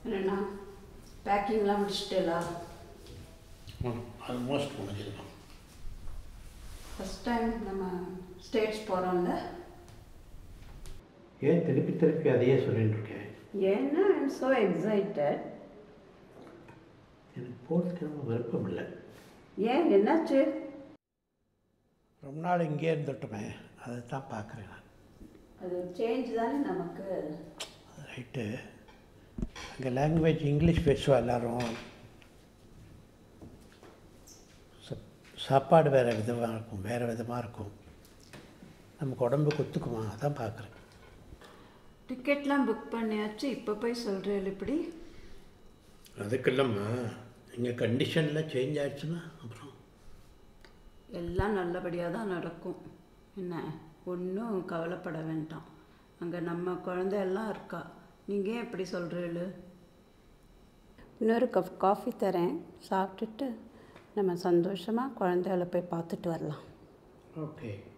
என்னண்ணா பேக்கிங்லாம் முடிச்சிட்டேலா ஆல்மோஸ்ட் முடிஞ்சிருக்கோம் ஃபஸ்ட் டைம் நம்ம ஸ்டேட்ஸ் போகிறோம்ல ஏன் திருப்பி திருப்பி அதையே சொல்லிட்டு இருக்கேன் ஏன்னா ஐம் ஸோ எக்ஸைட்டட் எனக்கு போகிறதுக்கு ரொம்ப விருப்பம் இல்லை ஏன் என்னாச்சு ரொம்ப நாள் இங்கே இருந்துட்டோமே அதை தான் பார்க்குறேன் நான் அது சேஞ்ச் தானே நமக்கு ரைட்டு அங்கே லாங்குவேஜ் இங்கிலீஷ் பேசுவா எல்லாரும் சப்- சாப்பாடு வேறு விதமாக இருக்கும் வேறு விதமாக இருக்கும் நமக்கு உடம்பு குத்துக்குமா அதான் பார்க்குறேன் டிக்கெட்லாம் புக் பண்ணியாச்சு இப்போ போய் சொல்கிறேன் இப்படி அதுக்கு இல்லைம்மா இங்கே கண்டிஷனில் சேஞ்ச் ஆயிடுச்சுன்னா அப்புறம் எல்லாம் நல்லபடியாக தான் நடக்கும் என்ன ஒன்றும் கவலைப்பட வேண்டாம் அங்கே நம்ம குழந்தை எல்லாம் இருக்கா நீங்கள் ஏன் இப்படி சொல்கிறீள் இன்னொரு கப் காஃபி தரேன் சாப்பிட்டுட்டு நம்ம சந்தோஷமாக குழந்தைகளை போய் பார்த்துட்டு வரலாம் ஓகே